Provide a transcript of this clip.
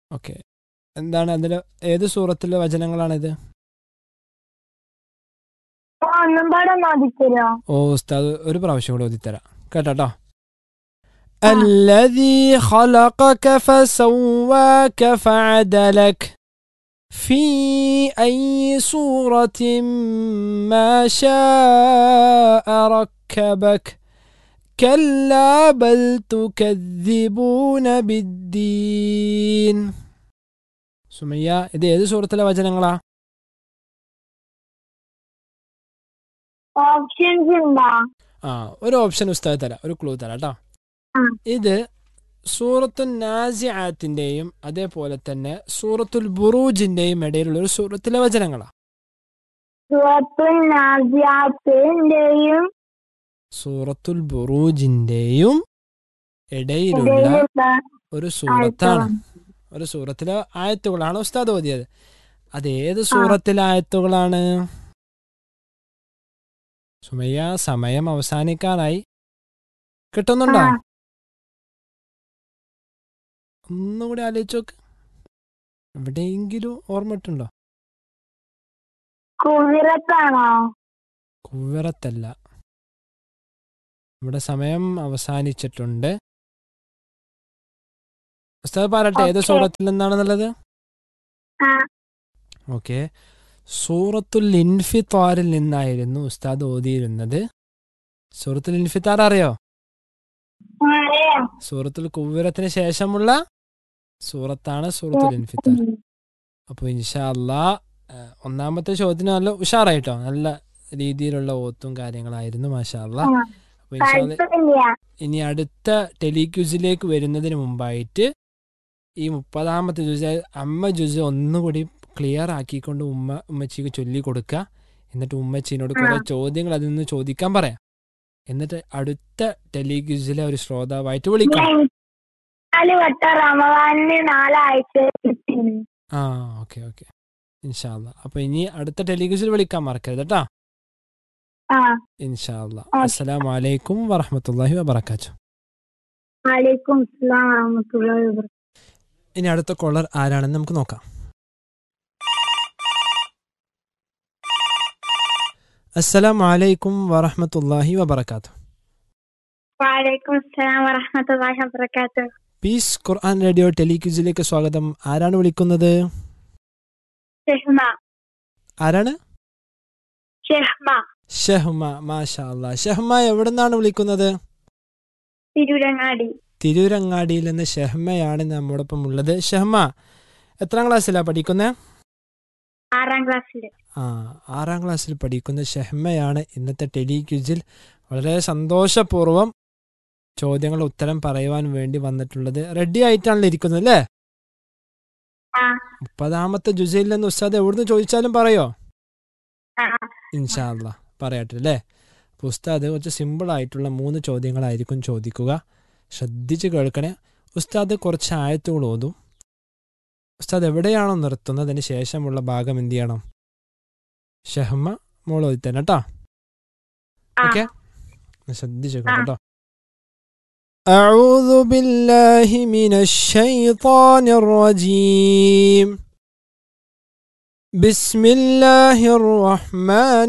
Okay എന്താണ് അതിൽ ഏത് സൂറത്തിലെ വചനങ്ങളാണിത് ഒന്നും പാടെ നോദിത്തരോ ഓ ഉസ്താദ് ഒരു പ്രാവശ്യം കൂടെ ഓതിത്തരാം കേട്ടോ الذي خلقك فسواك فعدلك في أي صورة ما شاء ركبك كلا بل تكذبون بالدين സുമയ്യ ഇത് ഏത് സൂറത്തിലെ വചനങ്ങളാ ഓപ്ഷൻസ് ഉണ്ടോ ആ ഒരു ഓപ്ഷൻ ഉസ്താദ് തരാം ഒരു ക്ലൂ തരാം കേട്ടോ ആ. ഇത് സൂറത്തു നാസിആത്തിന്റെയും അതേപോലെ തന്നെ സൂറത്തുൽ ബുറൂജിന്റെയും ഇടയിലുള്ള ഒരു സൂറത്തിലെ വചനങ്ങളാ സുഹൃത്തുൽ നാസിയാത്തിന്റെയും സൂറത്തുൽ ബുറൂജിന്റെയും ഇടയിലുള്ള ഇടയിലുള്ള ഒരു സൂറത്താണ് ഒരു സൂറത്തിലെ ആയത്തുകളാണ് ഉസ്താദ് ഓതിയത് അത് ഏത് സൂറത്തിലെ ആയത്തുകളാണ് സുമയ്യ സമയം അവസാനിക്കാനായി കിട്ടുന്നുണ്ടോ ആ. ഒന്നും കൂടി ആലോചിച്ച് നോക്ക് എവിടെയെങ്കിലും ഓർമ്മട്ടുണ്ടോ കുതിരത്താണോ കുവിറത്തല്ല ഇവിടെ സമയം അവസാനിച്ചിട്ടുണ്ട് ഉസ്താദ് പറയട്ടെ ഏത് Okay. സൂറത്തിൽ നിന്നാണെന്നുള്ളത് ആ ഓക്കെ സൂറത്തുൽ ഇൻഫിത്താറിൽ നിന്നായിരുന്നു ഉസ്താദ് ഓതിയിരുന്നത് സൂറത്തുൽ ഇൻഫിത്താർ അറിയോ അറിയാം സൂറത്തുൽ കുവ്വിറത്തിന് ശേഷമുള്ള സൂറത്താണ് സൂറത്തുൽ ഇൻഫിത്താർ അപ്പോൾ ഇൻഷാ അല്ലാ ഏഹ്, ഒന്നാമത്തെ ചോദ്യത്തിന് നല്ല ഉഷാറായിട്ടോ നല്ല രീതിയിലുള്ള ഓത്തും കാര്യങ്ങളായിരുന്നു മാഷാ അല്ലാ ആ. അപ്പോൾ ഇൻഷാ അല്ലാ കുഴപ്പമില്ല ഇനി അടുത്ത ടെലിക്യൂസിലേക്ക് വരുന്നതിന് മുമ്പായിട്ട് ഈ മുപ്പതാമത്തെ ജുസ് അമ്മ ജുസ് ഒന്നുകൂടി ക്ലിയർ ആക്കിക്കൊണ്ട് ഉമ്മ ഉമ്മച്ചിക്ക് ചൊല്ലി കൊടുക്കുക എന്നിട്ട് ഉമ്മച്ചീനോട് കുറെ ആ. ചോദ്യങ്ങൾ അതിൽ നിന്ന് ചോദിക്കാൻ പറയാം എന്നിട്ട് അടുത്ത ടെലിക്യൂസിലെ ഒരു ശ്രോതാവായിട്ട് വിളിക്കണം നാല് വട്ടം റമദാനിന് നാലാഴ്ച കിട്ടി ആ ഓക്കെ ഓക്കെ ഇൻഷാല്ല അപ്പൊ ഇനി അടുത്ത ടെലിക്യൂസിൽ വിളിക്കാൻ മറക്കരുത് കേട്ടോ ആ ഇൻഷാല്ല ഓക്കെ. അസ്സലാം വലൈക്കും വറഹമത്തല്ലാഹി വബർക്കാത്തു വലൈക്കും അസ്സലാം വറഹ്മത്തുള്ളാഹി വബറകാതുഹു ഇനി അടുത്ത കോളർ ആരാണെന്ന് നമുക്ക് നോക്കാം അസ്സലാം വലൈക്കും വറഹമത്തല്ലാഹി വബർക്കാത്തു വലൈക്കും അസ്സലാം വറഹ്മത്തുള്ളാഹി വബറകാതുഹു പീസ് ഖുർആൻ റേഡിയോ ടെലിക്യൂസിലേക്ക് സ്വാഗതം ആരാണ് വിളിക്കുന്നത് ഷെഹ്മ ആരാണ് ഷെഹ്മ ഷഹ്മ മാഷാ അല്ലാ ഷഹ്മ എവിടെ നിന്നാണ് വിളിക്കുന്നത് തിരൂരങ്ങാടി തിരൂരങ്ങാടിയിൽ നിന്ന് ഷഹ്മയാണ് നമ്മോടൊപ്പം ഉള്ളത് ഷഹ്മ എത്രാം ക്ലാസ്സിലാണ് പഠിക്കുന്നത് ആറാം ക്ലാസ്സിൽ ആ ആറാം ക്ലാസ്സിൽ പഠിക്കുന്ന ഷഹ്മയാണ് ഇന്നത്തെ ടെലിക്യൂസിൽ വളരെ സന്തോഷപൂർവ്വം ചോദ്യങ്ങൾ ഉത്തരം പറയുവാൻ വേണ്ടി വന്നിട്ടുള്ളത് റെഡി ആയിട്ടാണല്ലോ ഇരിക്കുന്നത് അല്ലേ ആ മുപ്പതാമത്തെ ജുസയിൽ നിന്ന് ഉസ്താദ് എവിടുന്ന് ചോദിച്ചാലും പറയോ ആ ഇൻഷാല്ല പറയട്ടെ അല്ലേ അപ്പോൾ ഉസ്താദ് കുറച്ച് സിമ്പിൾ ആയിട്ടുള്ള മൂന്ന് ചോദ്യങ്ങളായിരിക്കും ചോദിക്കുക ശ്രദ്ധിച്ച് കേൾക്കണേ ഉസ്താദ് കുറച്ച് ആയത്തുകൾ ഓതും ഉസ്താദ് എവിടെയാണോ നിർത്തുന്നത് അതിന് ശേഷമുള്ള ഭാഗം എന്ത് ചെയ്യണം ഷഹ്മ മോൾ ഓതി തന്നെ കേട്ടോ ആ. ഓക്കെ ശ്രദ്ധിച്ച് കേൾക്കണം കേട്ടോ أعوذ بالله من الشيطان الرجيم بسم الله الرحمن